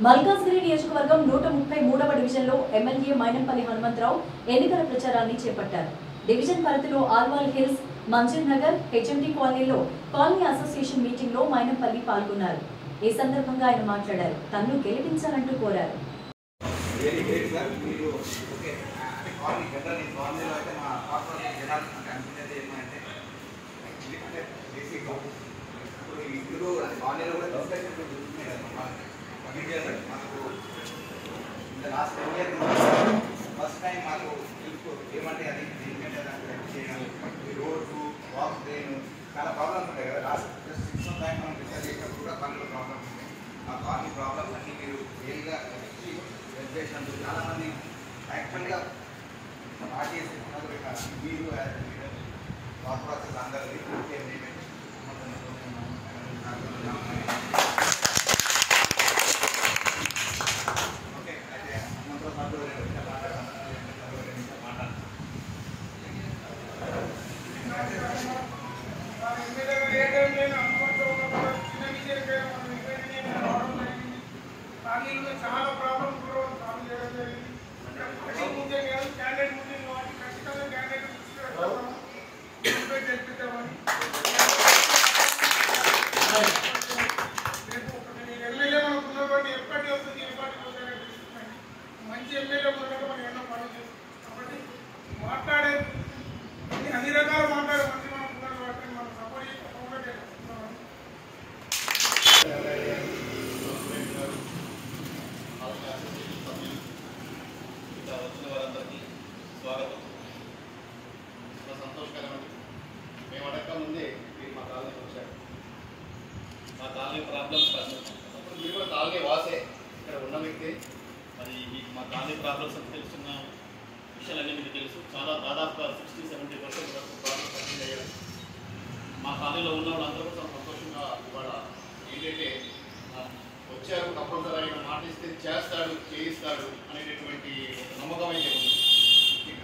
మల్కాజ్గిరి నియోజకవర్గం నూట ముప్పై మూడవ డివిజన్లో ఎమ్మెల్యే మైనంపల్లి హనుమంతరావు ఎన్నికల ప్రచారాన్ని చేపట్టారు డివిజన్ పరిధిలో ఆల్వాల్ హిల్స్ మంజూర్ నగర్ హెచ్ఎండి కాలనీలో కాలనీ అసోసియేషన్ మీటింగ్ లో మైనంపల్లి పాల్గొన్నారు ఈ సందర్భంగా ఆయన మాట్లాడారు తన్ను గెలిపించాలంటూ కోరారు వెరీ గ్రేట్ సార్ మీరు ఓకే అంటే కాలనీ జనరల్ ఈ కాలనీలో అయితే మా కార్పొరేషన్ జనాలు నాకు అనిపించేది ఏమంటే యాక్చువల్లీ అంటే బేసిక్గా ఇప్పుడు ఈ ఇల్లు అది కాలనీలో కూడా డిస్కషన్ జరుగుతున్నాయి కదా మా కమిటీ గారు మనకు ఇంత last ten year first time మాకు తెలుసు ఏమంటే అది ఎందుకంటే దానికి హెల్ప్ చేయడం ఈ రోడ్డు వాక్ డ్రైన్ చాలా ప్రాబ్లమ్స్ ఉంటాయి కదా last just six month time మనం డిసైడ్ చేసినప్పుడు కూడా పనులు ప్రాబ్లమ్స్ ఉంటాయి ఆ కాలనీ ప్రాబ్లమ్స్ అన్ని మీరు రియల్గా వచ్చి హెల్ప్ చేసినందుకు చాలా మంది యాక్చువల్గా స్టార్ట్ చేసి మొదలు పెట్టారు మీరు యాజ్ లీడర్ థాట్ ప్రాసెస్ అందరిది ఓకే మేమే ఓకే అయితే హనుమంతరావు సార్ కూడా రెండు నిమిషాలు మాట్లాడతాను. రెండు నిమిషాలు మాట్లాడతాను. చాలా ప్రాబ్లమ్స్ కూడా సాల్వ్ చేయడం జరిగింది అది ముందే కాదు క్యాండిడేట్ ముందే కాబట్టి ఖచ్చితంగా క్యాండిడేట్ దృష్టిలో పెడతాము ముందే గెలిపిద్దామని రేపు నేను ఎమ్మెల్యే మనకు ఉన్నటువంటి ఎప్పటి వస్తుంది ఎప్పటి పోతుంది మంచి ఎమ్మెల్యే ఉన్నట్టు మనం ఎన్నో పనులు చేస్తాం కాబట్టి మాట్లాడే అన్ని అన్ని రకాల మాట్లాడే మంచి మనం ఉన్నారు కాబట్టి మనం సపోర్ట్ చేసి తప్పకుండా గెలుస్తున్నామని ఇక్కడ వచ్చిన వారందరికీ స్వాగతం చాలా సంతోషకరమండి మేము అడగక ముందే మీరు మా కాలనీకి వచ్చారు మా కాలనీ ప్రాబ్లమ్స్ అప్పుడు మీరు కూడా కాలనీ వాసే ఇక్కడ ఉన్న వ్యక్తి మరి మీకు మా కాలనీ ప్రాబ్లమ్స్ అని తెలుసున్న విషయాలన్నీ మీకు తెలుసు చాలా దాదాపుగా సిక్స్టీ సెవెంటీ పర్సెంట్ వరకు ప్రాబ్లమ్స్ అటెండ్ అయ్యారు మా కాలనీలో ఉన్న వాళ్ళందరూ కూడా చాలా సంతోషంగా ఇవాళ ఏంటంటే ఆ, వచ్చారు తప్పనిసరి ఆయన మాట ఇస్తే చేస్తాడు చేయిస్తాడు అనేటటువంటి ఒక నమ్మకం అయితే ఉంది ముఖ్యంగా.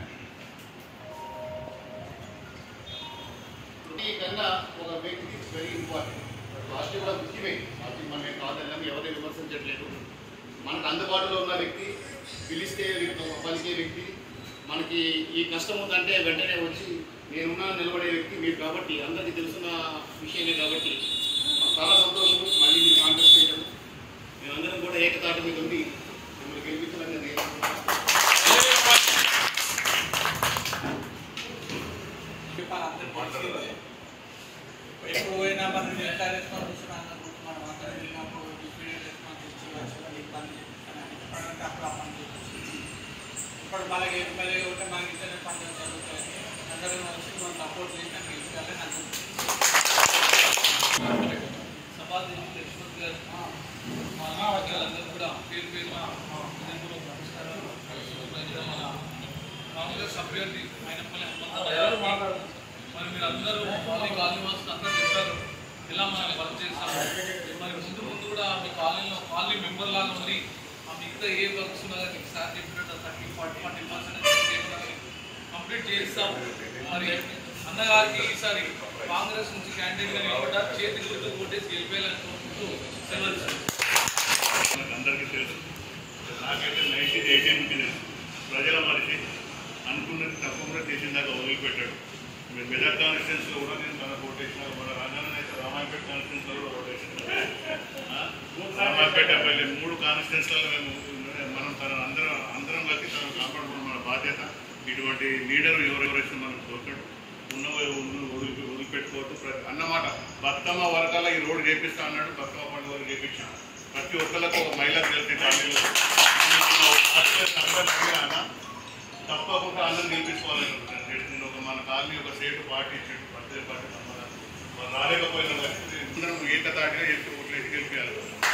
ఈ కన్నా ఒక వ్యక్తి ఇట్స్ వెరీ ఇంపార్టెంట్ పార్టీ కూడా ముఖ్యమే పార్టీ మనం కాదన్నాం ఎవరిని విమర్శించట్లేదు మనకు అందుబాటులో ఉన్న వ్యక్తి పిలిస్తే పలికే వ్యక్తి మనకి ఈ కష్టం ఉందంటే వెంటనే వచ్చి నేనున్నా నిలబడే వ్యక్తి మీరు కాబట్టి అందరికీ తెలుసున్న విషయమే కాబట్టి మాకు చాలా సంతోషం మళ్ళీ మీరు కాంటాక్ట్ చేయడం మేమందరం కూడా ఏకతాటి మీద ఉండి మిమ్మల్ని గెలిపించాలని నేను ఎప్పుడు పోయినా మనం ఎట్లా రెస్పాన్స్ ఇస్తున్నాం మనం అందరం వెళ్ళినప్పుడు డిఫరెంట్ రెస్పాన్స్ ఇచ్చి వచ్చి ఇబ్బంది చేస్తున్నాం ఎప్పుడంటే అప్పుడు ఆ పని చేసి ఇప్పుడు మనకి ఎమ్మెల్యే ఉంటే మనకి ఇంటర్నెట్ పనులు జరుగుతాయి అందరం వచ్చి మనం సపోర్ట్ చేసినా గెలిచాలని అనుకుంటున్నాం సభాదేవి లక్ష్మణ్ గారు మా అన్న వర్గాలందరూ కూడా పేరు పేరు నమస్కారాలు మన కాంగ్రెస్ అభ్యర్థి అయినప్పటి హనుమంతరావు మరి మీరు అందరూ కాలనీ కాలనీ వాసులు అందరూ చెప్పారు ఇలా మనం వర్క్ చేస్తాం మరి ముందు ముందు కూడా మీ కాలనీలో కాలనీ మెంబర్ లాగా ఉండి ఆ మిగతా ఏ వర్క్స్ ఉన్నా కానీ సార్ చెప్పినట్టు thirty forty forty percent complete చేస్తాం మరి అన్నగారికి ఈసారి కాంగ్రెస్ నుంచి క్యాండిడేట్ గా నిలబడ్డారు చేతి గుర్తు కొట్టేసి గెలిపేయాలని కోరుకుంటూ సెలవు ఇస్తాను. మనకు అందరికీ తెలుసు నాకైతే నైన్టీన్ ఎయిటీన్ నుంచి తెలుసు ప్రజల మనిషి అనుకున్నది తప్పకుండా చేసిన దాకా వదిలిపెట్టాడు మీరు మెజార్ కాన్స్టిట్యూన్స్లో కూడా నేను తన ఓటేసిన మన రాజాన్ని అయితే రామాయపేట కాన్స్టిట్యూన్స్లో కూడా ఓటేసిన రామాయపేట ఎమ్మెల్యే మూడు కాన్స్టిట్యూన్స్లలో మేము మనం తన అందరం అందరం కలిసి తను కాపాడుకున్న మన బాధ్యత ఇటువంటి లీడర్ ఎవరెవరైతే మనకు దొరకడు ఉన్నవే ఉన్న వదిలి వదిలిపెట్టుకోవద్దు ప్ర- అన్నమాట బతుకమ్మ వరకల్లా ఈ రోడ్డు చేపిస్తా అన్నాడు బతుకమ్మ పండుగ వరకు చేపించాను ప్రతి ఒక్కరికి ఒక మహిళ తెలిసి కాలనీలో అందరూ అడిగినా తప్పకుండా అన్నం గెలిపించుకోవాలని అనుకుంటున్నాను. నేను ఒక మన కాలనీ ఒక స్టేట్ పార్టీ ఇచ్చాడు పద్దెనిమిది పార్టీ సమాధానం వాళ్ళు రాలేకపోయినా కానీ అందరం ఏకతాటిగా ఎత్తు ఓట్లేసి గెలిపించాలి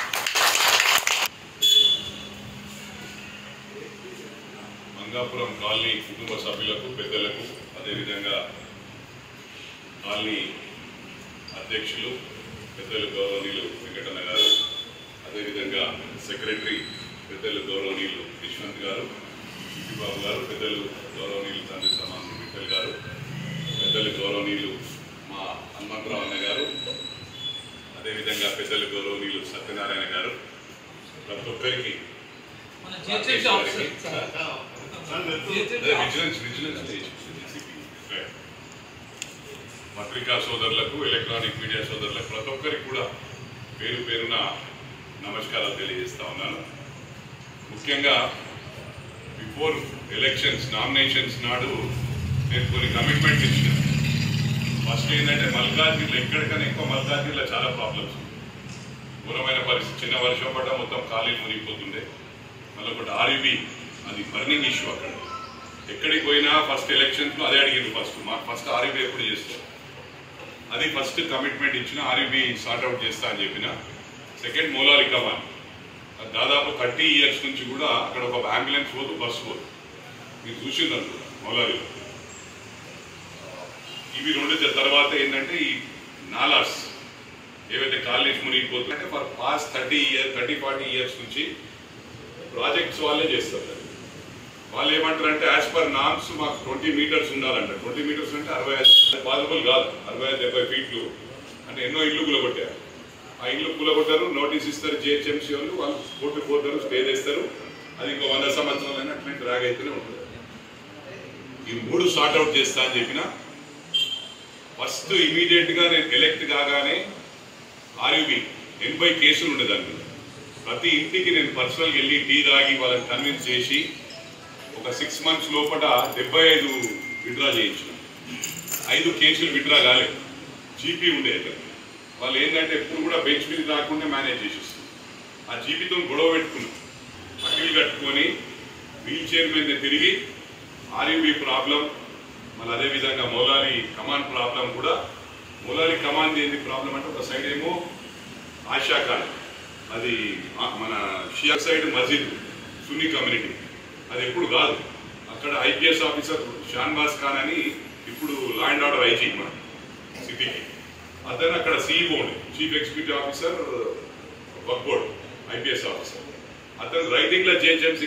మంగాపురం కాలనీ కుటుంబ సభ్యులకు పెద్దలకు అదేవిధంగా కాలనీ అధ్యక్షులు పెద్దలు గౌరవనీయులు వెంకటన్న గారు అదేవిధంగా సెక్రటరీ పెద్దలు గౌరవనీయులు యశ్వంత్ గారు బాబు గారు పెద్దలు గౌరవనీయులు తండ్రి సమాన్ విఠల్ గారు పెద్దలు గౌరవనీయులు మా హనుమంతరావు అన్న గారు అదేవిధంగా పెద్దలు గౌరవనీయులు సత్యనారాయణ గారు ప్రతి ఒక్కరికి మన జిహెచ్ఎంసీ ఆఫీసర్ అదే విజిలెన్స్ విజిలెన్స్ పత్రికా సోదరులకు ఎలక్ట్రానిక్ మీడియా సోదరులకు ప్రతి ఒక్కరికి కూడా పేరు పేరున నమస్కారాలు తెలియజేస్తా ఉన్నాను ముఖ్యంగా బిఫోర్ ఎలక్షన్స్ నామినేషన్స్ నాడు నేను కొన్ని కమిట్మెంట్ ఇచ్చిన ఫస్ట్ ఏంటంటే మల్కాజ్గిరిలో ఎక్కడికైనా ఎక్కువ మల్కాజ్గిరిలో చాలా ప్రాబ్లమ్స్ ఘోరమైన పరిస్థితి చిన్న వర్షం పడ్డ మొత్తం ఖాళీ మునిగిపోతుండే మళ్ళీ ఒకటి ఆర్ఈబీ అది బర్నింగ్ ఇష్యూ అక్కడ ఎక్కడికి పోయినా ఫస్ట్ ఎలక్షన్స్ అదే అడిగింది ఫస్ట్ మాకు ఫస్ట్ ఆర్ఈబీ ఎప్పుడు చేస్తాం అది ఫస్ట్ కమిట్మెంట్ ఇచ్చిన ఆర్ఈబీ సార్ట్అవుట్ చేస్తా అని చెప్పిన సెకండ్ మోలాలి కమాన్ అది దాదాపు థర్టీ ఇయర్స్ నుంచి కూడా అక్కడ ఒక అంబులెన్స్ పోదు బస్సు పోదు మీరు చూసిందంట మౌలాలిలో ఇవి రెండు జ- తర్వాత ఏంటంటే ఈ నాలాస్ ఏవైతే కాలేజ్ మునిగిపోతుందంటే for past thirty year thirty forty years నుంచి ప్రాజెక్ట్స్ వాళ్ళే చేస్తారు అది. వాళ్ళు ఏమంటారు అంటే యాజ్ పర్ నామ్స్ మాకు ట్వంటీ మీటర్స్ ఉండాలంట ట్వంటీ మీటర్స్ అంటే అరవై ఐదు పాసిబుల్ కాదు అరవై ఐదు డెబ్బై ఫీట్లు అంటే ఎన్నో ఇల్లు కూలగొట్టారు ఆ ఇల్లు కూలగొట్టారు నోటీస్ ఇస్తారు జిహెచ్ఎంసీ వాళ్ళు వాళ్ళు కోర్టు పోతారు స్టే చేస్తారు అది ఇంకో వంద సంవత్సరాలైనా అట్లనే డ్రాగ్ అయితేనే ఉంటుంది ఈ మూడు సార్ట్ అవుట్ చేస్తా అని చెప్పిన ఫస్ట్ ఇమీడియట్ గా నేను ఎలెక్ట్ కాగానే ఆర్యుబి ఎనభై కేసులు ఉండే దాని మీద ప్రతి ఇంటికి నేను పర్సనల్గా వెళ్ళి టీ తాగి వాళ్ళని కన్విన్స్ చేసి ఒక సిక్స్ మంత్స్ లోపల డెబ్బై ఐదు విత్డ్రా చేయించిన ఐదు కేసులు విత్డ్రా కాలేదు జీపీ ఉండేది వాళ్ళు ఏంటంటే ఎప్పుడు కూడా బెంచ్ మీద రాకుండా మేనేజ్ చేసేస్తుంది ఆ జీపీతో గొడవ పెట్టుకున్నాం అఖిల్ కట్టుకొని వీల్ చైర్ మీద తిరిగి ఆర్యూబీ ప్రాబ్లం మళ్ళీ అదేవిధంగా మౌలాలి కమాన్ ప్రాబ్లం కూడా మౌలాలి కమాన్ ఏంది ప్రాబ్లం అంటే ఒక సైడ్ ఏమో ఆశా ఖాన్ అది ఆ మన షియా సైడ్ మస్జిద్ సున్నీ కమ్యూనిటీ అది ఎప్పుడు కాదు అక్కడ ఐపీఎస్ ఆఫీసర్ షాన్వాస్ ఖాన్ అని ఇప్పుడు లా అండ్ ఆర్డర్ ఐజీ మన సిటీకి అతను అక్కడ CEO chief executive officer work board IPS officer అతను రైటింగ్ లో జేహెచ్ఎంసీ